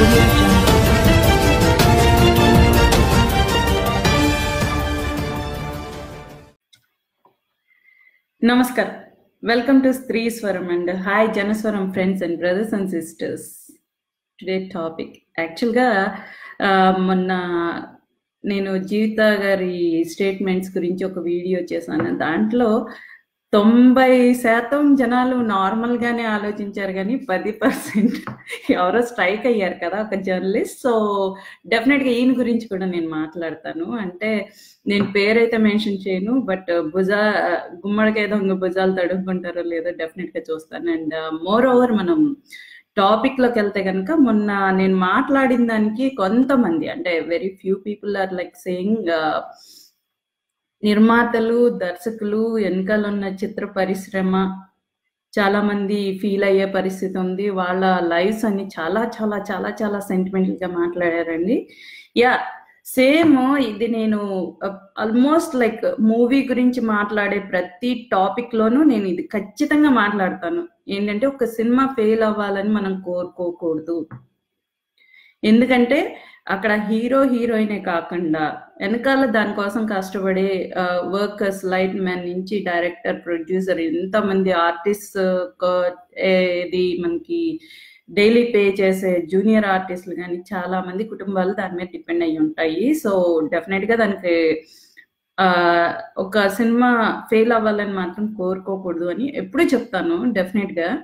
audio jungle. Namaskar. Welcome to Stree Swaram and hi Janaswaram friends and brothers and sisters. Today topic. యాక్చువల్గా మొన్న నేను జీవిత గారి statements గురించి ఒక వీడియో చేశాను దాంట్లో తొంభై శాతం జనాలు నార్మల్ గానే ఆలోచించారు కానీ పది పర్సెంట్ ఎవరో స్ట్రైక్ అయ్యారు కదా ఒక జర్నలిస్ట్ సో డెఫినెట్ గా ఈయన గురించి కూడా నేను మాట్లాడతాను అంటే నేను పేరైతే మెన్షన్ చేయను బట్ భుజా గుమ్మడికాయ దొంగ భుజాలు తడుముకుంటారో లేదో డెఫినెట్ గా చూస్తాను అండ్ మోర్ ఓవర్ మనం టాపిక్ లోకి వెళ్తే కనుక మొన్న నేను మాట్లాడిన దానికి కొంతమంది అంటే very few people are like saying నిర్మాతలు దర్శకులు వెనకాల ఉన్న చిత్ర పరిశ్రమ చాలా మంది ఫీల్ అయ్యే పరిస్థితి ఉంది వాళ్ళ లైఫ్స్ అన్ని చాలా చాలా చాలా చాలా సెంటిమెంటల్ గా మాట్లాడారండి యా సేమ్ ఇది నేను ఆల్మోస్ట్ లైక్ మూవీ గురించి మాట్లాడే ప్రతి టాపిక్ లోనూ నేను ఇది ఖచ్చితంగా మాట్లాడతాను ఏంటంటే ఒక సినిమా ఫెయిల్ అవ్వాలని మనం కోరుకోకూడదు ఎందుకంటే అక్కడ హీరో హీరోయినే కాకుండా వెనకాల దానికోసం కష్టపడే వర్కర్స్ లైట్ మ్యాన్ నుంచి డైరెక్టర్ ప్రొడ్యూసర్ ఎంతమంది ఆర్టిస్ట్ ఇది మనకి డైలీ పే చేసే జూనియర్ ఆర్టిస్టులు కానీ చాలా మంది కుటుంబాలు దాని మీద డిపెండ్ అయి ఉంటాయి సో డెఫినెట్ గా దానికి ఆ ఒక సినిమా ఫెయిల్ అవ్వాలని మాత్రం కోరుకోకూడదు అని ఎప్పుడు చెప్తాను డెఫినెట్ గా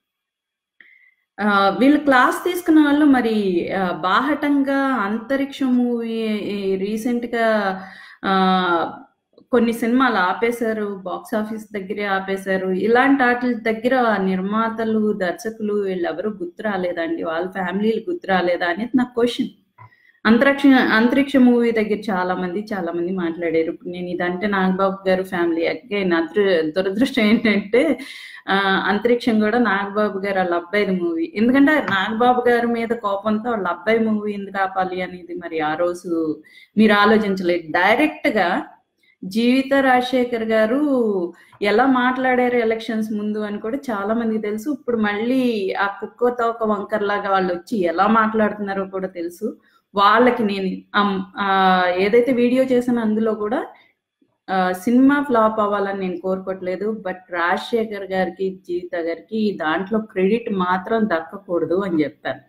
ఆ, వీళ్ళు క్లాస్ తీసుకున్న వాళ్ళు మరి ఆ, బాహటంగా అంతరిక్ష మూవీ రీసెంట్ గా ఆ, కొన్ని సినిమాలు ఆపేశారు బాక్స్ ఆఫీస్ దగ్గరే ఆపేశారు ఇలాంటి వాటి దగ్గర నిర్మాతలు దర్శకులు వీళ్ళెవరు గుర్తు రాలేదండి వాళ్ళ ఫ్యామిలీలు గుర్తు రాలేదా అనేది నా క్వశ్చన్ అంతరిక్ష అంతరిక్ష మూవీ దగ్గర చాలా మంది చాలా మంది మాట్లాడారు ఇప్పుడు నేను ఇదంటే నాగబాబు గారు ఫ్యామిలీ అగైన్ అదృ దురదృష్టం ఏంటంటే ఆ, అంతరిక్షం కూడా నాగబాబు గారు వాళ్ళ అబ్బాయిది మూవీ ఎందుకంటే నాగబాబు గారి మీద కోపంతో వాళ్ళ అబ్బాయి మూవీ ఎందుకు ఆపాలి అనేది మరి ఆ రోజు మీరు ఆలోచించలేదు డైరెక్ట్ గా జీవిత రాజశేఖర్ గారు ఎలా మాట్లాడారు ఎలక్షన్స్ ముందు అని కూడా చాలా మందికి తెలుసు ఇప్పుడు మళ్ళీ ఆ కుక్క తోక వంకర్ లాగా వాళ్ళు వచ్చి ఎలా మాట్లాడుతున్నారో కూడా తెలుసు వాళ్ళకి నేను అమ్- ఆ ఏదైతే వీడియో చేసానో అందులో కూడా ఆ, సినిమా ఫ్లాప్ అవ్వాలని నేను కోరుకోవట్లేదు బట్ రాజశేఖర్ గారికి జీవిత గారికి దాంట్లో క్రెడిట్ మాత్రం దక్కకూడదు అని చెప్పాను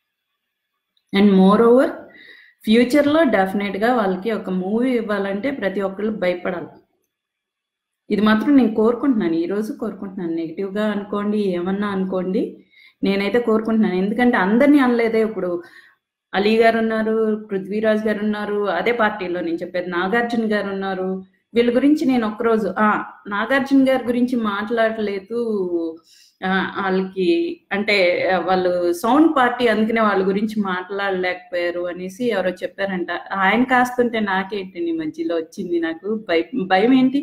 అండ్ మోర్ ఓవర్ ఫ్యూచర్ లో డెఫినెట్ గా వాళ్ళకి ఒక మూవీ ఇవ్వాలంటే ప్రతి ఒక్కళ్ళు భయపడాలి ఇది మాత్రం నేను కోరుకుంటున్నాను ఈ రోజు కోరుకుంటున్నాను నెగిటివ్ గా అనుకోండి ఏమన్నా అనుకోండి నేనైతే కోరుకుంటున్నాను ఎందుకంటే అందరినీ అనలేదే ఇప్పుడు అలీ గారు ఉన్నారు పృథ్వీరాజ్ గారు ఉన్నారు అదే పార్టీలో నేను చెప్పేది నాగార్జున గారు ఉన్నారు వీళ్ళ గురించి నేను ఒక్కరోజు ఆ నాగార్జున గారి గురించి మాట్లాడలేదు ఆ, వాళ్ళకి అంటే ఆ, వాళ్ళు సౌండ్ పార్టీ అందుకనే వాళ్ళ గురించి మాట్లాడలేకపోయారు అనేసి ఎవరో చెప్పారంట ఆయన కాస్తుంటే నాకేంటి నీ మధ్యలో వచ్చింది నాకు భయం భయం ఏంటి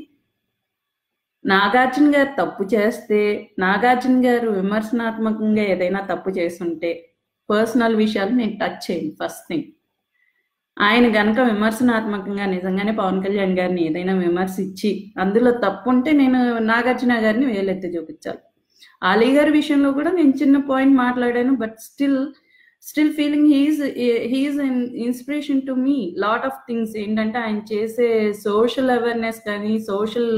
నాగార్జున గారు తప్పు చేస్తే నాగార్జున గారు విమర్శనాత్మకంగా ఏదైనా తప్పు చేస్తుంటే పర్సనల్ విషయాలు నేను టచ్ చేయను ఫస్ట్ థింగ్ ఆయన గనక విమర్శనాత్మకంగా నిజంగానే పవన్ కళ్యాణ్ గారిని ఏదైనా విమర్శించి అందులో తప్పు ఉంటే నేను నాగార్జున గారిని వేలెత్తి చూపించాలి అలీ గారి విషయంలో కూడా నేను చిన్న పాయింట్ మాట్లాడాను but still still feeling he's he's inspiration to me lot of things ఏంటంటే ఆయన చేసే సోషల్ అవేర్నెస్ కానీ సోషల్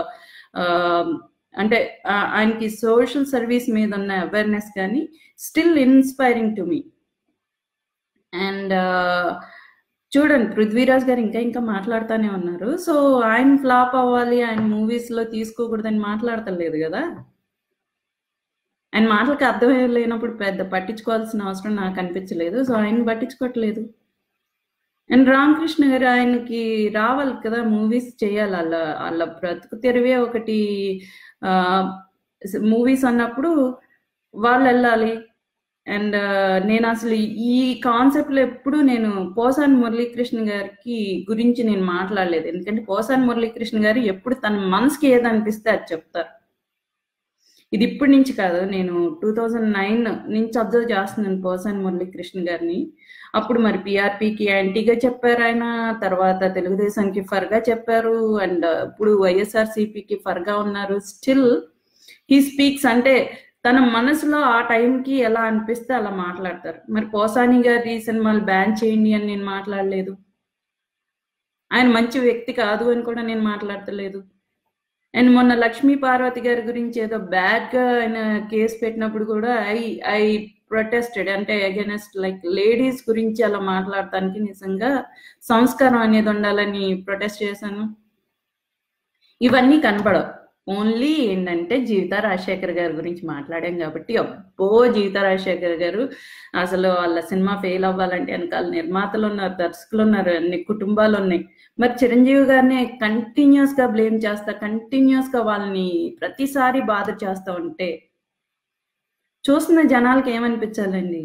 అంటే ఆ, ఆయనకి సోషల్ సర్వీస్ మీద ఉన్న అవేర్నెస్ కానీ still inspiring to me and చూడండి పృథ్వీరాజ్ గారు ఇంకా ఇంకా మాట్లాడుతూనే ఉన్నారు సో ఆయన ఫ్లాప్ అవ్వాలి ఆయన మూవీస్ లో తీసుకోకూడదని మాట్లాడతలేదు కదా ఆయన మాటలకు అర్థం లేనప్పుడు పెద్ద పట్టించుకోవాల్సిన అవసరం నాకు అనిపించలేదు సో ఆయన పట్టించుకోవట్లేదు అండ్ రామకృష్ణ గారు ఆయనకి రావాలి కదా మూవీస్ చేయాలి వాళ్ళ వాళ్ళ బ్రతుకు తెరివే ఒకటి మూవీస్ అన్నప్పుడు వాళ్ళు వెళ్ళాలి అండ్ నేను అసలు ఈ కాన్సెప్ట్ లో ఎప్పుడు నేను పోసాని మురళీకృష్ణ గారికి గురించి నేను మాట్లాడలేదు ఎందుకంటే పోసాని మురళీకృష్ణ గారు ఎప్పుడు తన మనసుకి ఏది అనిపిస్తే అది చెప్తారు ఇది ఇప్పటి నుంచి కాదు నేను టూ థౌజండ్ నైన్ నుంచి అబ్జర్వ్ చేస్తున్నాను పోసాని మురళీకృష్ణ గారిని అప్పుడు మరి పిఆర్పికి యాంటీగా చెప్పారు ఆయన తర్వాత తెలుగుదేశానికి ఫర్గా చెప్పారు అండ్ ఇప్పుడు వైఎస్ఆర్ సిపికి ఫర్గా ఉన్నారు స్టిల్ హీ స్పీక్స్ అంటే తన మనసులో ఆ టైంకి ఎలా అనిపిస్తే అలా మాట్లాడతారు మరి పోసాని గారి సినిమాలు బ్యాన్ చేయండి అని నేను మాట్లాడలేదు ఆయన మంచి వ్యక్తి కాదు అని కూడా నేను మాట్లాడతలేదు అండ్ మొన్న లక్ష్మీ పార్వతి గారి గురించి ఏదో బ్యాడ్ గా ఆయన కేసు పెట్టినప్పుడు కూడా ఐ ఐ ప్రొటెస్టెడ్ అంటే అగెనెస్ట్ లైక్ లేడీస్ గురించి అలా మాట్లాడటానికి నిజంగా సంస్కారం అనేది ఉండాలని ప్రొటెస్ట్ చేశాను ఇవన్నీ కనపడవు ఓన్లీ ఏంటంటే జీవిత రాజశేఖర్ గారి గురించి మాట్లాడాం కాబట్టి అబ్బో జీవిత రాజశేఖర్ గారు అసలు వాళ్ళ సినిమా ఫెయిల్ అవ్వాలంటే వెనకాల నిర్మాతలు ఉన్నారు దర్శకులు ఉన్నారు అన్ని కుటుంబాలు ఉన్నాయి మరి చిరంజీవి గారిని కంటిన్యూస్ గా బ్లేమ్ చేస్తా కంటిన్యూస్ గా వాళ్ళని ప్రతిసారి బాధ చేస్తా ఉంటే చూస్తున్న జనాలకి ఏమనిపించాలండి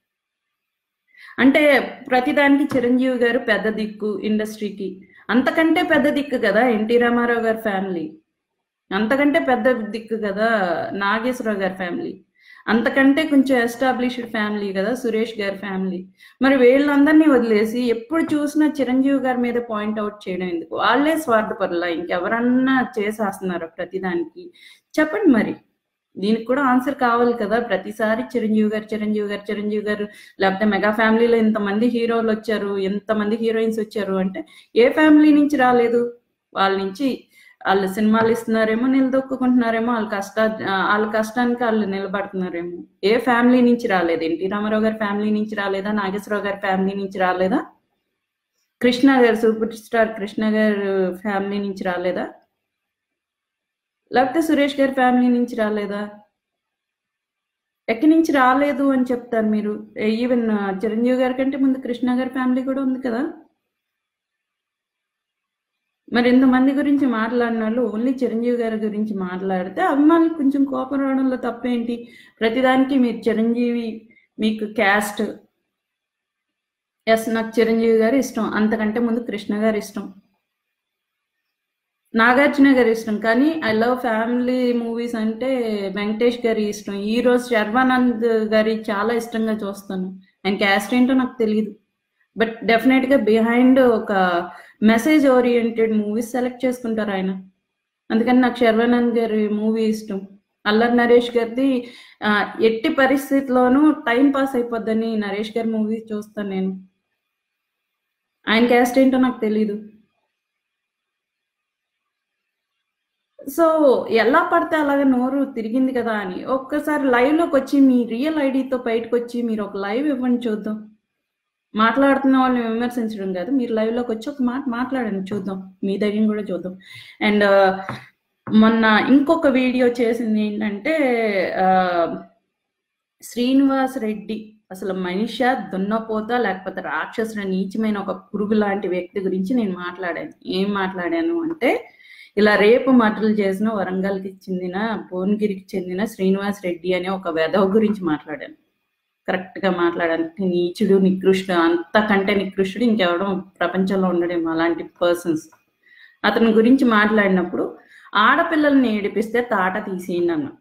అంటే ప్రతిదానికి చిరంజీవి గారు పెద్ద దిక్కు ఇండస్ట్రీకి అంతకంటే పెద్ద దిక్కు కదా ఎన్టీ రామారావు గారి ఫ్యామిలీ అంతకంటే పెద్ద దిక్కు కదా నాగేశ్వరరావు గారి ఫ్యామిలీ అంతకంటే కొంచెం ఎస్టాబ్లిష్డ్ ఫ్యామిలీ కదా సురేష్ గారి ఫ్యామిలీ మరి వీళ్ళందరినీ వదిలేసి ఎప్పుడు చూసినా చిరంజీవి గారి మీద పాయింట్ అవుట్ చేయడం ఎందుకు వాళ్ళే స్వార్థపరులా ఇంకెవరన్నా చేసేస్తున్నారు ప్రతిదానికి చెప్పండి మరి దీనికి కూడా ఆన్సర్ కావాలి కదా ప్రతిసారి చిరంజీవి గారు చిరంజీవి గారు చిరంజీవి గారు లేకపోతే మెగా ఫ్యామిలీలో ఇంతమంది హీరోలు వచ్చారు ఎంతమంది హీరోయిన్స్ వచ్చారు అంటే ఏ ఫ్యామిలీ నుంచి రాలేదు వాళ్ళ నుంచి వాళ్ళు సినిమాలు ఇస్తున్నారేమో నిలదొక్కుంటున్నారేమో వాళ్ళ కష్ట వాళ్ళ కష్టానికి వాళ్ళు నిలబడుతున్నారేమో ఏ ఫ్యామిలీ నుంచి రాలేదు ఎన్టీ రామారావు గారి ఫ్యామిలీ నుంచి రాలేదా నాగేశ్వరరావు గారి ఫ్యామిలీ నుంచి రాలేదా కృష్ణ గారు సూపర్ స్టార్ కృష్ణ గారు ఫ్యామిలీ నుంచి రాలేదా లేకపోతే సురేష్ గారి ఫ్యామిలీ నుంచి రాలేదా ఎక్కడి నుంచి రాలేదు అని చెప్తారు మీరు ఈవెన్ చిరంజీవి గారి కంటే ముందు కృష్ణ గారి ఫ్యామిలీ కూడా ఉంది కదా మరి ఇంతమంది గురించి మాట్లాడిన వాళ్ళు ఓన్లీ చిరంజీవి గారి గురించి మాట్లాడితే అభిమానులు కొంచెం కోపం రావడంలో తప్పేంటి ప్రతిదానికి మీరు చిరంజీవి మీకు క్యాస్ట్ ఎస్ నాకు చిరంజీవి గారు ఇష్టం అంతకంటే ముందు కృష్ణ గారు ఇష్టం నాగార్జున గారి ఇష్టం కానీ ఐ లవ్ ఫ్యామిలీ మూవీస్ అంటే వెంకటేష్ గారి ఇష్టం ఈ రోజు శర్వానంద్ గారి చాలా ఇష్టంగా చూస్తాను ఆయన క్యాస్ట్ ఏంటో నాకు తెలియదు బట్ డెఫినెట్ గా బిహైండ్ ఒక మెసేజ్ ఓరియంటెడ్ మూవీస్ సెలెక్ట్ చేసుకుంటారు ఆయన అందుకని నాకు శర్వానంద్ గారి మూవీ ఇష్టం అల్లరి నరేష్ గారిది ఎట్టి పరిస్థితిలోనూ టైం పాస్ అయిపోద్దని నరేష్ గారి మూవీ చూస్తాను నేను ఆయన క్యాస్ట్ ఏంటో నాకు తెలీదు సో ఎలా పడితే అలాగే నోరు తిరిగింది కదా అని ఒక్కసారి లైవ్లోకి వచ్చి మీ రియల్ ఐడితో బయటకు వచ్చి మీరు ఒక లైవ్ ఇవ్వండి చూద్దాం మాట్లాడుతున్న వాళ్ళని విమర్శించడం కాదు మీరు లైవ్లోకి వచ్చి ఒక మాట మాట్లాడండి చూద్దాం మీ ధైర్యం కూడా చూద్దాం అండ్ మొన్న ఇంకొక వీడియో చేసింది ఏంటంటే శ్రీనివాస్ రెడ్డి అసలు మనిష దున్నపోత లేకపోతే రాక్షసుల నీచమైన ఒక పురుగు లాంటి వ్యక్తి గురించి నేను మాట్లాడాను ఏం మాట్లాడాను అంటే ఇలా రేపు మటలు చేసిన వరంగల్కి చెందిన భువనగిరికి చెందిన శ్రీనివాస్ రెడ్డి అనే ఒక వెధవ గురించి మాట్లాడాను కరెక్ట్ గా మాట్లాడడానికి నీచుడు నికృష్టుడు అంతకంటే నికృష్టుడు ఇంకెవడం ప్రపంచంలో ఉండడేమో అలాంటి పర్సన్స్ అతని గురించి మాట్లాడినప్పుడు ఆడపిల్లల్ని ఏడిపిస్తే తాట తీసేయండి అన్న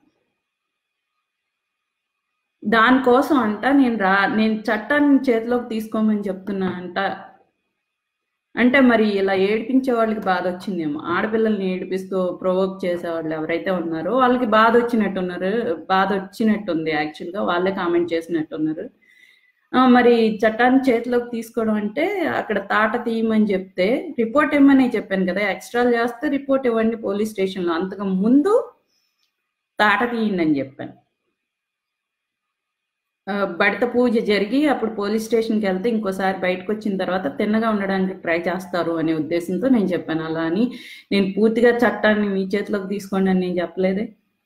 దానికోసం అంట నేను రా నేను చట్టాన్ని చేతిలోకి తీసుకోమని చెప్తున్నా అంట అంటే మరి ఇలా ఏడిపించే వాళ్ళకి బాధ వచ్చిందేమో ఆడపిల్లల్ని ఏడిపిస్తూ ప్రొవోక్ చేసేవాళ్ళు ఎవరైతే ఉన్నారో వాళ్ళకి బాధ వచ్చినట్టున్నారు బాధ వచ్చినట్టుంది యాక్చువల్గా వాళ్ళే కామెంట్ చేసినట్టున్నారు మరి చట్టాన్ని చేతిలోకి తీసుకోవడం అంటే అక్కడ తాట తీయమని చెప్తే రిపోర్ట్ ఇవ్వమని చెప్పాను కదా ఎక్స్ట్రాలు చేస్తే రిపోర్ట్ ఇవ్వండి పోలీస్ స్టేషన్లో అంతకు ముందు తాట తీయండి అని చెప్పాను బడిత పూజ జరిగి అప్పుడు పోలీస్ స్టేషన్కి వెళ్తే ఇంకోసారి బయటకు వచ్చిన తర్వాత తిన్నగా ఉండడానికి ట్రై చేస్తారు అనే ఉద్దేశంతో నేను చెప్పాను అలా అని నేను పూర్తిగా చట్టాన్ని మీ చేతిలోకి తీసుకోండి అని నేను చెప్పలేదే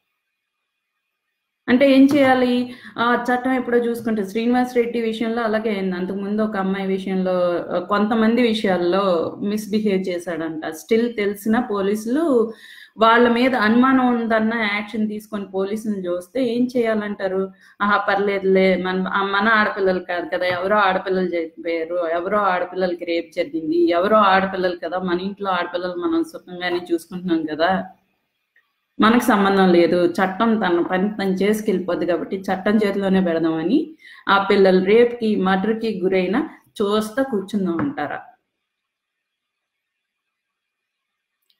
అంటే ఏం చేయాలి ఆ చట్టం ఎప్పుడో చూసుకుంటే శ్రీనివాస్ రెడ్డి విషయంలో అలాగే అయింది అంతకుముందు ఒక అమ్మాయి విషయంలో కొంతమంది విషయాల్లో మిస్బిహేవ్ చేశాడంట స్టిల్ తెలిసిన పోలీసులు వాళ్ళ మీద అనుమానం ఉందన్న యాక్షన్ తీసుకొని పోలీసులు చూస్తే ఏం చేయాలంటారు ఆహా పర్లేదులే మన మన ఆడపిల్లలు కాదు కదా ఎవరో ఆడపిల్లలు చనిపోయారు ఎవరో ఆడపిల్లలకి రేపు జరిగింది ఎవరో ఆడపిల్లలు కదా మన ఇంట్లో ఆడపిల్లలు మనం సుఖంగానే చూసుకుంటున్నాం కదా మనకు సంబంధం లేదు చట్టం తన పని తను చేసుకెళ్ళిపోద్ది కాబట్టి చట్టం చేతిలోనే పెడదామని ఆ పిల్లలు రేప్కి మర్డర్కి గురైన చూస్తా కూర్చుందాం అంటారా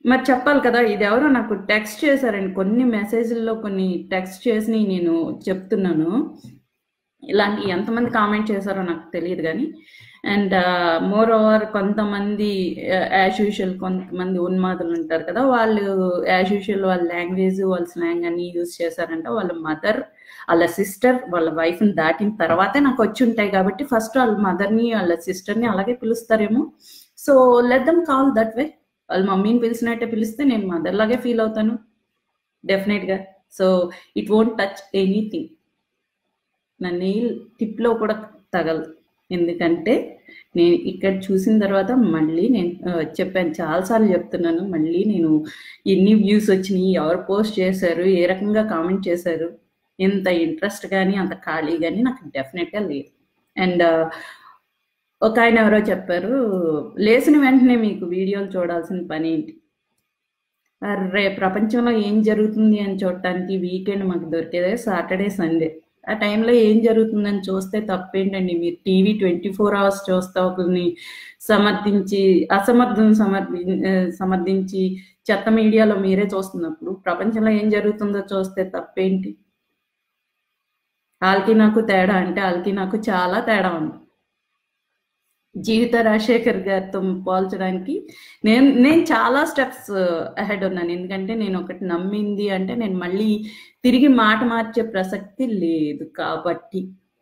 మరి చెప్పాలి కదా ఇది ఎవరో నాకు టెక్స్ట్ చేశారండి కొన్ని మెసేజ్ల్లో కొన్ని టెక్స్ట్ చేసి నేను చెప్తున్నాను ఇలాంటి ఎంతమంది కామెంట్ చేశారో నాకు తెలియదు కానీ అండ్ మోర్ ఓవర్ కొంతమంది యాజ్ యూజువల్ కొంతమంది ఉన్మాదులు ఉంటారు కదా వాళ్ళు యాజ్ యూజువల్ వాళ్ళ లాంగ్వేజ్ వాళ్ళ స్లాంగ్ అన్ని యూజ్ చేశారంట వాళ్ళ మదర్ వాళ్ళ సిస్టర్ వాళ్ళ వైఫ్ని దాటిన తర్వాతే నాకు వచ్చి ఉంటాయి కాబట్టి ఫస్ట్ వాళ్ళ మదర్ని వాళ్ళ సిస్టర్ని అలాగే పిలుస్తారేమో so let them call that way వాళ్ళ మమ్మీని పిలిచినట్టే పిలిస్తే నేను మదర్ లాగే ఫీల్ అవుతాను డెఫినెట్గా so it won't touch anything నా నెయిల్ టిప్లో కూడా తగలదు ఎందుకంటే నేను ఇక్కడ చూసిన తర్వాత మళ్ళీ నేను ఆ, చెప్పాను చాలాసార్లు చెప్తున్నాను మళ్ళీ నేను ఎన్ని వ్యూస్ వచ్చినాయి ఎవరు పోస్ట్ చేశారు ఏ రకంగా కామెంట్ చేశారు ఎంత ఇంట్రెస్ట్ కానీ అంత ఖాళీ కానీ నాకు డెఫినెట్గా లేదు అండ్ ఒక ఆయన ఎవరో చెప్పారు లేచిన వెంటనే మీకు వీడియోలు చూడాల్సిన పని ఏంటి అర్రే ప్రపంచంలో ఏం జరుగుతుంది అని చూడటానికి వీకెండ్ మాకు దొరికేదే సాటర్డే సండే ఆ టైంలో ఏం జరుగుతుందని చూస్తే తప్పేంటండి మీరు టీవీ ట్వంటీ ఫోర్ అవర్స్ చూస్తే ఒకరిని సమర్థించి అసమర్థం సమర్థి ఆ, సమర్థించి చెత్త మీడియాలో మీరే చూస్తున్నప్పుడు ప్రపంచంలో ఏం జరుగుతుందో చూస్తే తప్పేంటి వాళ్ళకి నాకు తేడా అంటే వాళ్ళకి నాకు చాలా తేడా ఉంది జీవిత రాజశేఖర్ గారితో పోల్చడానికి నేను నేను చాలా స్టెప్స్ అహెడ్ ఉన్నాను ఎందుకంటే నేను ఒకటి నమ్మింది అంటే నేను మళ్ళీ తిరిగి మాట మార్చే ప్రసక్తి లేదు కాబట్టి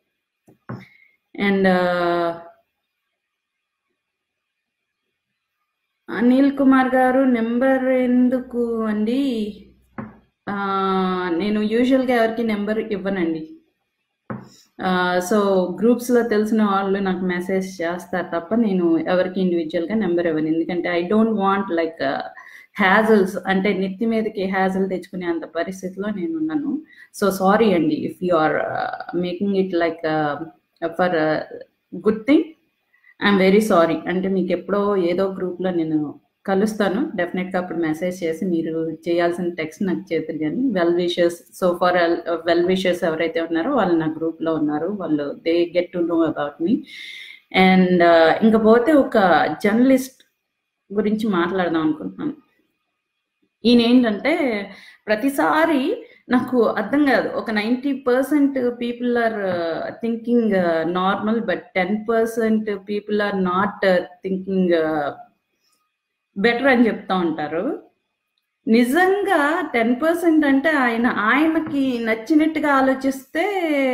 అండ్ అనిల్ కుమార్ గారు నెంబర్ ఎందుకు అండి ఆ, నేను యూజువల్గా ఎవరికి నెంబర్ ఇవ్వనండి సో గ్రూప్స్లో తెలిసిన వాళ్ళు నాకు మెసేజ్ చేస్తారు తప్ప నేను ఎవరికి ఇండివిజువల్గా నెంబర్ ఇవ్వను ఎందుకంటే I don't want like hassles అంటే నెత్తి మీదకి హ్యాజల్ తెచ్చుకునే అంత పరిస్థితిలో నేను ఉన్నాను సో సారీ అండి if you are making it like for good thing I'm very sorry అంటే మీకు ఎప్పుడో ఏదో గ్రూప్లో నేను కలుస్తాను డెఫినెట్గా అప్పుడు మెసేజ్ చేసి మీరు చేయాల్సిన టెక్స్ట్ నాకు చేతులు కానీ well wishes so for well wishes ఎవరైతే ఉన్నారో వాళ్ళు నా గ్రూప్లో ఉన్నారు వాళ్ళు they get to know about me and ఇంకా పోతే ఒక జర్నలిస్ట్ గురించి మాట్లాడదాం అనుకుంటున్నాను ఈయన ఏంటంటే ప్రతిసారి నాకు అర్థం కాదు ఒక ninety percent people are thinking normal but ten percent people are not thinking better అని చెప్తా ఉంటారు నిజంగా టెన్ పర్సెంట్ అంటే ఆయన ఆయనకి నచ్చినట్టుగా ఆలోచిస్తే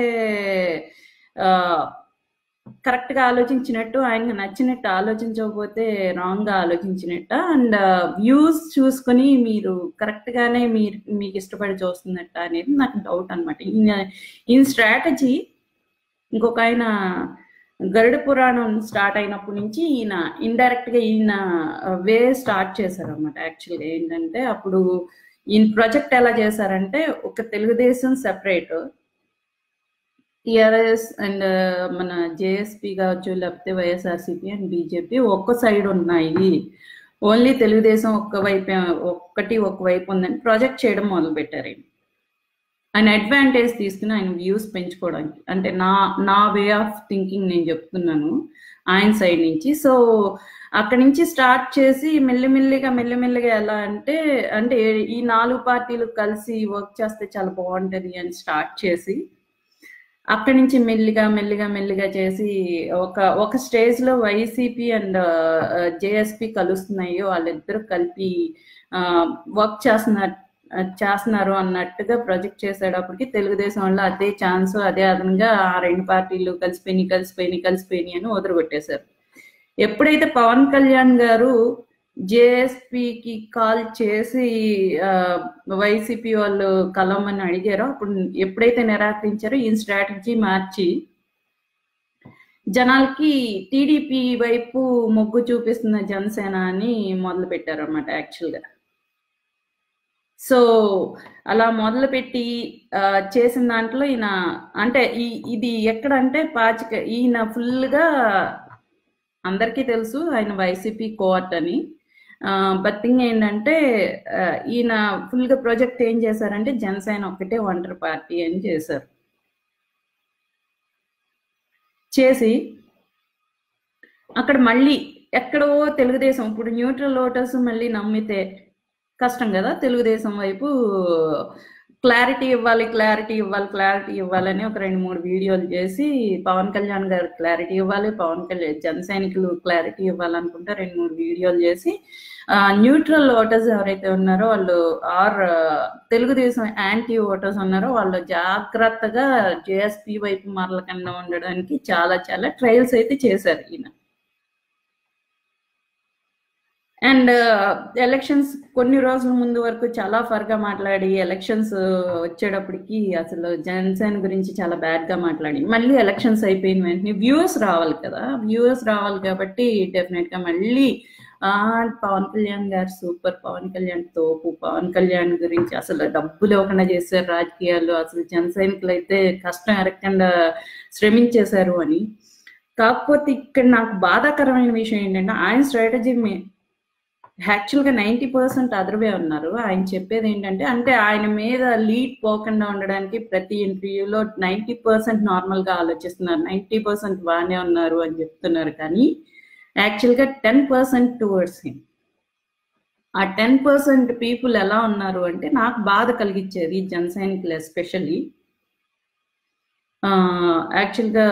కరెక్ట్గా ఆలోచించినట్టు ఆయనకు నచ్చినట్టు ఆలోచించకపోతే రాంగ్గా ఆలోచించినట్ట అండ్ వ్యూస్ చూసుకొని మీరు కరెక్ట్గానే మీరు మీకు ఇష్టపడి చూస్తున్నట్ట అనేది నాకు డౌట్ అనమాట ఈయన ఈయన స్ట్రాటజీ ఇంకొక ఆయన గరుడ పురాణం స్టార్ట్ అయినప్పటి నుంచి ఈయన ఇండైరెక్ట్ గా ఈయన వే స్టార్ట్ చేశారు అనమాట యాక్చువల్గా ఏంటంటే అప్పుడు ఈయన ప్రాజెక్ట్ ఎలా చేశారంటే ఒక తెలుగుదేశం సెపరేట్ టిఆర్ఎస్ అండ్ మన జేఎస్పీ కావచ్చు లేకపోతే వైఎస్ఆర్సీపీ అండ్ బీజేపీ ఒక్క సైడ్ ఉన్నాయి ఓన్లీ తెలుగుదేశం ఒక్క వైపు ఒక్కటి ఒక వైపు ఉందని ప్రాజెక్ట్ చేయడం మొదలు పెట్టారు ఈయన. ఆయన అడ్వాంటేజ్ తీసుకుని ఆయన వ్యూస్ పెంచుకోవడానికి అంటే నా నా వే ఆఫ్ థింకింగ్ నేను చెప్తున్నాను ఆయన సైడ్ నుంచి సో అక్కడి నుంచి స్టార్ట్ చేసి మెల్లిమెల్లిగా మెల్లిమెల్లిగా ఎలా అంటే అంటే ఈ నాలుగు పార్టీలు కలిసి వర్క్ చేస్తే చాలా బాగుంటది అని స్టార్ట్ చేసి అక్కడి నుంచి మెల్లిగా మెల్లిగా మెల్లిగా చేసి ఒక ఒక స్టేజ్ లో వైసీపీ అండ్ జేఎస్పీ కలుస్తున్నాయి వాళ్ళిద్దరూ కలిపి వర్క్ చేస్తున్నారు చేస్తున్నారు అన్నట్టుగా ప్రొజెక్ట్ చేసేటప్పటికి తెలుగుదేశం వాళ్ళు అదే ఛాన్స్ అదే అదనంగా ఆ రెండు పార్టీలు కలిసిపోయినాయి కలిసిపోయినాయి కలిసిపోయినాయి అని వదిలిపెట్టేశారు ఎప్పుడైతే పవన్ కళ్యాణ్ గారు జేఎస్పీకి కాల్ చేసి వైసీపీ వాళ్ళు కలవమని అడిగారో అప్పుడు ఎప్పుడైతే నిరాకరించారో ఈ స్ట్రాటజీ మార్చి జనాలకి టీడీపీ వైపు మొగ్గు చూపిస్తున్న జనసేన అని మొదలు పెట్టారు అనమాట యాక్చువల్గా సో అలా మొదలుపెట్టి ఆ, చేసిన దాంట్లో ఈయన అంటే ఈ ఇది ఎక్కడంటే పాచిక ఈయన ఫుల్గా అందరికీ తెలుసు ఆయన వైసీపీ కోర్ట్ అని బట్ థింగ్ ఏంటంటే ఆ, ఈయన ఫుల్గా ప్రాజెక్ట్ ఏం చేశారంటే జనసేన ఒక్కటే ఒంటరి పార్టీ అని చేశారు చేసి అక్కడ మళ్ళీ ఎక్కడో తెలుగుదేశం ఇప్పుడు న్యూట్రల్ ఓటర్స్ మళ్ళీ నమ్మితే కష్టం కదా తెలుగుదేశం వైపు క్లారిటీ ఇవ్వాలి క్లారిటీ ఇవ్వాలి క్లారిటీ ఇవ్వాలని ఒక రెండు మూడు వీడియోలు చేసి పవన్ కళ్యాణ్ గారు క్లారిటీ ఇవ్వాలి పవన్ కళ్యాణ్ జన సైనికులు క్లారిటీ ఇవ్వాలనుకుంటే రెండు మూడు వీడియోలు చేసి న్యూట్రల్ ఓటర్స్ ఎవరైతే ఉన్నారో వాళ్ళు ఆర్ తెలుగుదేశం యాంటీ ఓటర్స్ ఉన్నారో వాళ్ళు జాగ్రత్తగా జేఎస్పీ వైపు మరలకుండా ఉండడానికి చాలా చాలా ట్రయల్స్ అయితే చేశారు ఈయన అండ్ ఎలక్షన్స్ కొన్ని రోజుల ముందు వరకు చాలా ఫర్గా మాట్లాడి ఎలక్షన్స్ వచ్చేటప్పటికి అసలు జనసేన గురించి చాలా బ్యాడ్ గా మాట్లాడి మళ్ళీ ఎలక్షన్స్ అయిపోయిన వెంటనే వ్యూవర్స్ రావాలి కదా వ్యూవర్స్ రావాలి కాబట్టి డెఫినెట్ గా మళ్ళీ ఆ పవన్ కళ్యాణ్ గారు సూపర్ పవన్ కళ్యాణ్ తోపు పవన్ కళ్యాణ్ గురించి అసలు డబ్బులు ఇవ్వకుండా చేశారు రాజకీయాలు అసలు జన సైనికులు అయితే కష్టం ఎరగకుండా శ్రమించేశారు అని కాకపోతే ఇక్కడ నాకు బాధాకరమైన విషయం ఏంటంటే ఆయన స్ట్రాటజీ యాక్చువల్గా నైంటీ పర్సెంట్ అదర్వే ఉన్నారు ఆయన చెప్పేది ఏంటంటే అంటే ఆయన మీద లీడ్ పోకుండా ఉండడానికి ప్రతి ఇంటర్వ్యూలో నైంటీ పర్సెంట్ నార్మల్గా ఆలోచిస్తున్నారు నైంటీ పర్సెంట్ బాగానే ఉన్నారు అని చెప్తున్నారు కానీ యాక్చువల్గా టెన్ పర్సెంట్ టువర్డ్స్ హిమ్ ఆ టెన్ పర్సెంట్ పీపుల్ ఎలా ఉన్నారు అంటే నాకు బాధ కలిగించేది జన సైనికులు ఎస్పెషల్లీ యాక్చువల్గా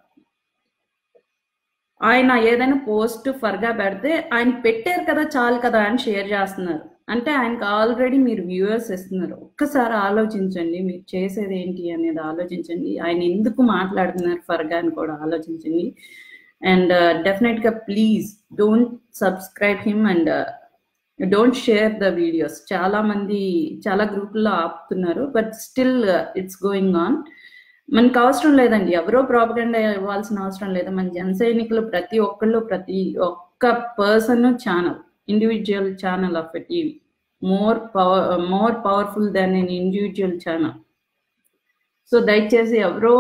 ఆయన ఏదైనా పోస్ట్ ఫర్గా పెడితే ఆయన పెట్టారు కదా చాలు కదా అని షేర్ చేస్తున్నారు అంటే ఆయనకు ఆల్రెడీ మీరు వ్యూవర్స్ ఇస్తున్నారు ఒక్కసారి ఆలోచించండి మీరు చేసేది ఏంటి అనేది ఆలోచించండి ఆయన ఎందుకు మాట్లాడుతున్నారు ఫర్గా అని కూడా ఆలోచించండి అండ్ డెఫినెట్గా please don't subscribe him and don't share the videos చాలా మంది చాలా గ్రూపుల్లో ఆపుతున్నారు but still it's going on మనకు అవసరం లేదండి ఎవరో ప్రాపగండా ఇవ్వాల్సిన అవసరం లేదు మన జన సైనికులు ప్రతి ఒక్కళ్ళు ప్రతి ఒక్క person channel individual channel of a TV more power more powerful than an individual channel so దయచేసి ఎవరో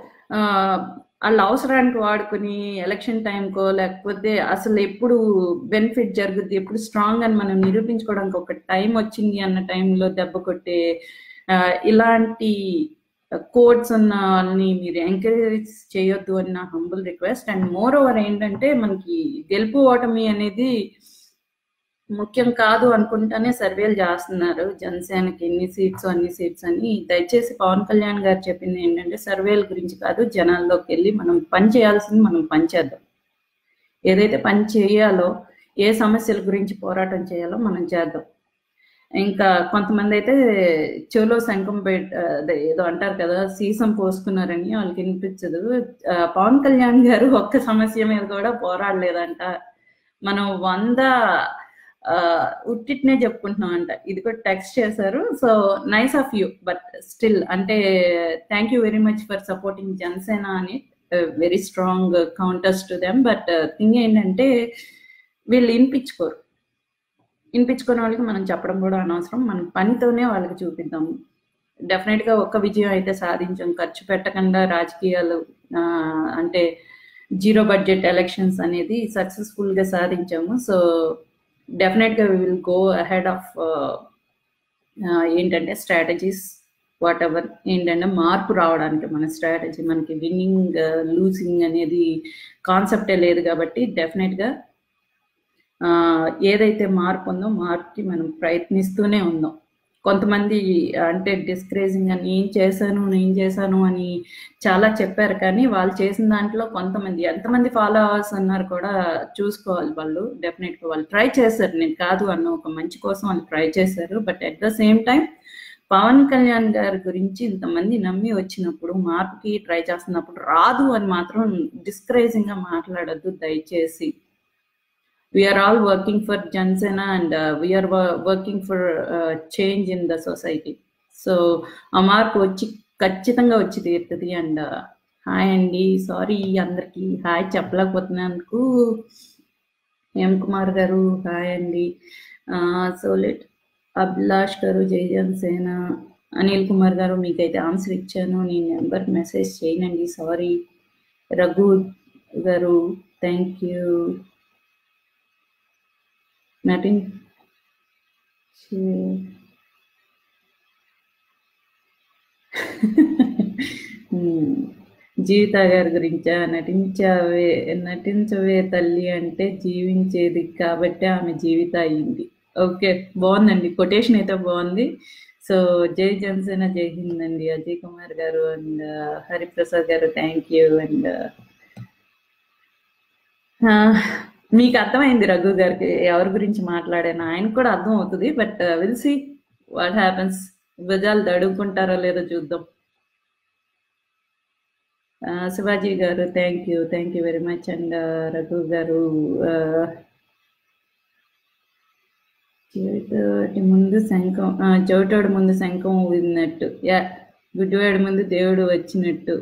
వాళ్ళ అవసరానికి వాడుకుని ఎలక్షన్ టైంకో లేకపోతే అసలు ఎప్పుడు బెనిఫిట్ జరుగుద్ది ఎప్పుడు స్ట్రాంగ్ అని మనం నిరూపించుకోవడానికి ఒక టైం వచ్చింది అన్న టైంలో దెబ్బ కొట్టే ఇలాంటి కోడ్స్ ఉన్న వాళ్ళని మీరు ఎంకరేజ్ చేయొద్దు అని నా humble request and moreover ఏంటంటే మనకి గెలుపు ఓటమి అనేది ముఖ్యం కాదు అనుకుంటానే సర్వేలు చేస్తున్నారు జనసేనకి ఎన్ని సీట్స్ అన్ని సీట్స్ అని దయచేసి పవన్ కళ్యాణ్ గారు చెప్పింది ఏంటంటే సర్వేల గురించి కాదు జనాల్లోకి వెళ్ళి మనం పని చేయాల్సింది మనం పని చేద్దాం ఏదైతే పని చేయాలో ఏ సమస్యల గురించి పోరాటం చేయాలో మనం చేద్దాం ఇంకా కొంతమంది అయితే చెవులో శంఖం పెట్ ఏదో అంటారు కదా సీసం పోసుకున్నారని వాళ్ళకి వినిపించదు పవన్ కళ్యాణ్ గారు ఒక్క సమస్య మీద కూడా పోరాడలేదంట మనం వంద ఉట్టిట్నే చెప్పుకుంటున్నాం అంట ఇది కూడా టెక్స్ట్ చేశారు so nice of you but still అంటే thank you very much for supporting Janasena అని very strong counters to them but thing ఏంటంటే వీళ్ళు వినిపించుకోరు వినిపించుకునే వాళ్ళకి మనం చెప్పడం కూడా అనవసరం మన పనితోనే వాళ్ళకి చూపిద్దాము డెఫినెట్గా ఒక్క విజయం అయితే సాధించాం ఖర్చు పెట్టకుండా రాజకీయాలు అంటే జీరో బడ్జెట్ ఎలక్షన్స్ అనేది సక్సెస్ఫుల్గా సాధించాము సో డెఫినెట్గా we will go ahead of ఏంటంటే స్ట్రాటజీస్ వాట్ ఎవర్ ఏంటంటే మార్పు రావడానికి మన స్ట్రాటజీ మనకి విన్నింగ్ లూజింగ్ అనేది కాన్సెప్టే లేదు కాబట్టి డెఫినెట్గా ఏదైతే మార్పు ఉందో మార్పుకి మనం ప్రయత్నిస్తూనే ఉందాం కొంతమంది అంటే డిస్కరేజింగ్ అని ఏం చేశాను నేను చేశాను అని చాలా చెప్పారు కానీ వాళ్ళు చేసిన దాంట్లో కొంతమంది ఎంతమంది ఫాలో అవర్స్ అన్నారు కూడా చూసుకోవాలి వాళ్ళు డెఫినెట్గా వాళ్ళు ట్రై చేశారు నేను కాదు అన్న ఒక మంచి కోసం వాళ్ళు ట్రై చేశారు but at the same time Pawan Kalyan గారి గురించి ఇంతమంది నమ్మి వచ్చినప్పుడు మార్పుకి ట్రై చేస్తున్నప్పుడు రాదు అని మాత్రం డిస్కరేజింగ్ గా మాట్లాడద్దు దయచేసి we're all working for Janasena and we're working for change in the society so ఆ మార్పు వచ్చి ఖచ్చితంగా వచ్చి తీరుతుంది అండ్ హాయ్ అండి సారీ అందరికి హాయ్ చెప్పలేకపోతున్నందుకు ఎం కుమార్ గారు హాయ్ అండి సో లెట్ అభిలాష్ గారు జై జనసేన అనిల్ కుమార్ గారు మీకైతే ఆన్సర్ ఇచ్చాను నేను నెంబర్ మెసేజ్ చేయనండి సారీ రఘు గారు థ్యాంక్ యూ నటిన్ జీవిత గారి గురించా నటించవే నటించవే తల్లి అంటే జీవించేది కాబట్టి ఆమె జీవిత అయింది ఓకే. బావుందండి. కొటేషన్ అయితే బావుంది. సో, జై జనసేన జై హింద్ అండి. అజయ్ కుమార్ గారు అండ్ హరిప్రసాద్ గారు థ్యాంక్ యూ. అండ్ ఆ! మీకు అర్థమైంది రఘు గారికి ఎవరి గురించి మాట్లాడానో. ఆయనకి కూడా అర్థం అవుతది. But will see what happens. భుజాలు తడుముకుంటారో లేదో చూద్దాం. ఆ! శివాజీ గారు thank you. Thank you very much. And Raghu గారు ఆహ్ చెవిటోటి ముందు శంఖం ఆ! చెవిటోడి ముందు శంఖం ఊదినట్టు. యాహ్! గుడ్డివాడి ముందు దేవుడు వచ్చినట్టు.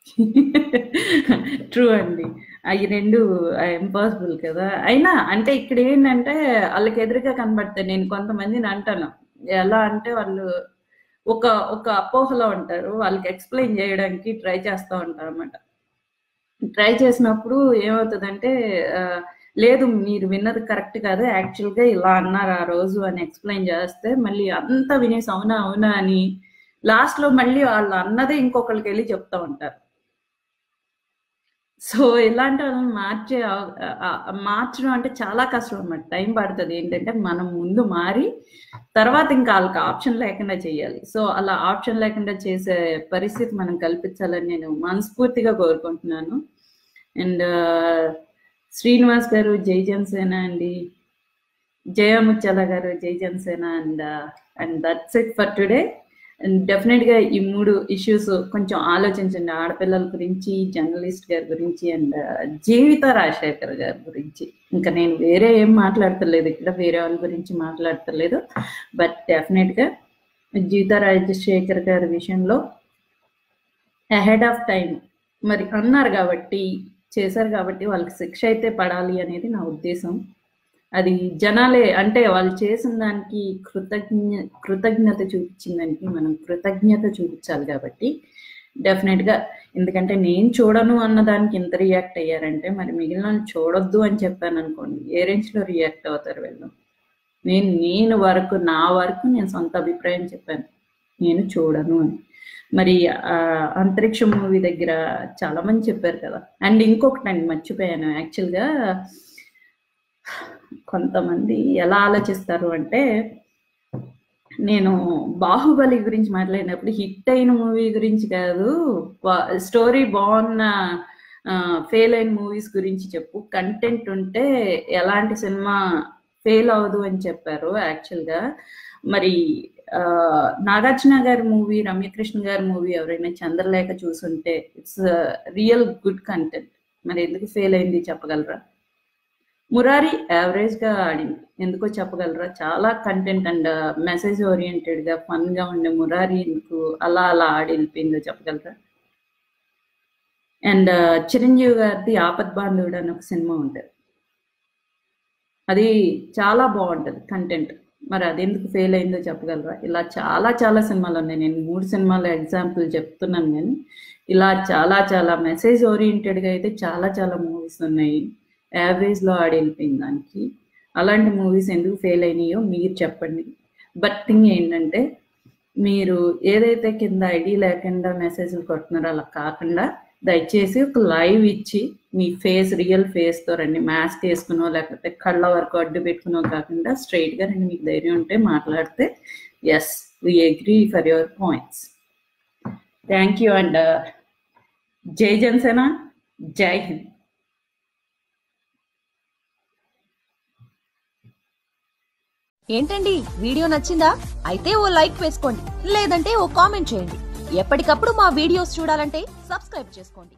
ట్రూ అండి. అయి 2 ఆహ్, ఇంపాసిబుల్ కదా! అయినా అంటే ఇక్కడేంటంటే ఆళ్ళకి ఎదురుగా కనబడతాయి. నేను కొంతమందిని అంటాను. ఎలా అంటే వాళ్ళు ఒక ఒక అపోహలో ఉంటారు. వాళ్ళకి ఎక్స్‌ప్లెయిన్ చేయడానికి ట్రై చేస్తా ఉంటారనమాట. ట్రై చేసినప్పుడు ఏమవుతదంటే ఆహ్, లేదు మీరు విన్నది కరెక్ట్ కాదు. యాక్చువల్‌గా ఇలా అన్నారు ఆ రోజు అని ఎక్స్‌ప్లెయిన్ చేస్తే మళ్ళీ అంతా వినేసి అవునా? అవునా? అని లాస్ట్‌లో మళ్ళీ వాళ్ళు అన్నదే ఇంకొకళ్ళకెళ్ళి చెప్తా ఉంటారు. సో, ఇలాంటి వాళ్ళని మార్చే ఆహ్, ఆహ్, మార్చడం అంటే చాలా కష్టం అనమాట. టైం పడతది. ఏంటంటే మనం ముందు మారి తర్వాత ఇంకా ఆళ్ళకి ఆప్షన్ లేకుండా చేయాలి. సో, అలా ఆప్షన్ లేకుండా చేసే పరిస్థితి మనం కల్పించాలని నేను మనస్ఫూర్తిగా కోరుకుంటున్నాను. అండ్ శ్రీనివాస్ గారు జై జనసేన అండి. జయ ముత్యాల గారు జై Janasena and and that's it for today. And డెఫినిట్‌గా ఈ 3 ఇష్యూస్ కొంచెం ఆలోచించండి. ఆడపిల్లల గురించి, జర్నలిస్ట్ గారి గురించి అండ్ జీవిత రాజశేఖర్ గారి గురించి. ఇంకా నేను వేరే ఏం మాట్లాడతలేదు ఇక్కడ. వేరే వాళ్ళ గురించి మాట్లాడతలేదు. బట్ డెఫినిట్‌గా జీవిత రాజశేఖర్ గారి విషయంలో అహెడ్ ఆఫ్ టైమ్ మరి అన్నారు గాబట్టి, చేశారు గాబట్టి వాళ్ళకి శిక్ష అయితే పడాలి అనేది నా ఉద్దేశం. అది జనాలే అంటే వాళ్ళు చేసిన దానికి కృతజ్ఞ కృతజ్ఞత చూపించిన దానికి మనం కృతజ్ఞత చూపించాలి గాబట్టి డెఫినిట్‌గా ఎందుకంటే నేను చూడను అన్న దానికి ఇంత రియాక్ట్ అయ్యారంటే మరి మిగిలినోళ్ళు చూడొద్దు అని చెప్పాననుకోండి. ఏ రేంజ్‌లో రియాక్ట్ అవుతారు వీళ్ళు. నేను నేను వరకు నా వరకు నేను సొంత అభిప్రాయం చెప్పాను. నేను చూడను అని. మరి ఆహ్, 'అంతరిక్షం' మూవీ దగ్గర చాలా మంది చెప్పారు కదా! అండ్ ఇంకొకటండి మర్చిపోయాను యాక్చువల్‌గా కొంతమంది ఎలా ఆలోచిస్తారు అంటే నేను 'బాహుబలి' గురించి మాట్లాడినప్పుడు హిట్ అయిన మూవీ గురించి కాదు. వ స్టోరీ బావున్న ఆహ్, ఫెయిల్ అయిన మూవీస్ గురించి చెప్పు. కంటెంట్ ఉంటే ఎలాంటి సినిమా ఫెయిల్ అవ్వదు అని చెప్పారు యాక్చువల్‌గా. మరి ఆహ్, నాగార్జున గారి మూవీ, రమ్యకృష్ణ గారి మూవీ ఎవరైనా 'చంద్రలేఖ' చూసుంటే ఇట్స్ రియల్ గుడ్ కంటెంట్. మరి ఎందుకు ఫెయిల్ అయింది చెప్పగలరా? 'మురారి' యావరేజ్‌గా ఆడింది. ఎందుకో చెప్పగలరా? చాలా కంటెంట్ అండ్ మెసేజ్ ఓరియెంటెడ్‌గా ఫన్‌గా ఉండే 'మురారి' ఎందుకు అలా అలా ఆడి ఎళ్ళిపోయిందో చెప్పగలరా? అండ్ చిరంజీవి గారిది 'ఆపద్ బాంధవుడు' అని ఒక సినిమా ఉంటది. అది చాలా బావుంటది కంటెంట్. మరి అదెందుకు ఫెయిల్ అయిందో చెప్పగలరా? ఇలా చాలా చాలా సినిమాలున్నాయి. నేను 3 సినిమాల ఎగ్జాంపుల్ చెప్తున్నాను గానీ, ఇలా చాలా చాలా మెసేజ్ ఓరియెంటెడ్‌గా అయితే చాలా చాలా మూవీస్ ఉన్నాయి. యావరేజ్‌లో ఆడి ఎళ్ళిపోయింది దానికి. అలాంటి మూవీస్ ఎందుకు ఫెయిల్ అయినాయో మీరు చెప్పండి. బట్ థింగ్ ఏంటంటే, మీరు ఏదైతే కింద ఐడీ లేకుండా మెసేజ్‌లు కొడుతున్నారో అలా కాకుండా దయచేసి ఒక లైవ్ ఇచ్చి మీ ఫేస్ రియల్ ఫేస్‌తో రండి. మాస్క్ ఏసుకునో లేకపోతే కళ్ళ వరకు అడ్డు పెట్టుకునో కాకుండా స్ట్రెయిట్‌గా రండి. మీకు ధైర్యం ఉంటే మాట్లాడితే yes we agree for your points. Thank you and జై జనసేన. జై హింద్. ఏంటండి వీడియో నచ్చిందా? అయితే ఓ లైక్ వేసుకోండి. లేదంటే ఓ కామెంట్ చేయండి. ఎప్పటికప్పుడు మా వీడియోస్ చూడాలంటే సబ్స్క్రైబ్ చేసుకోండి.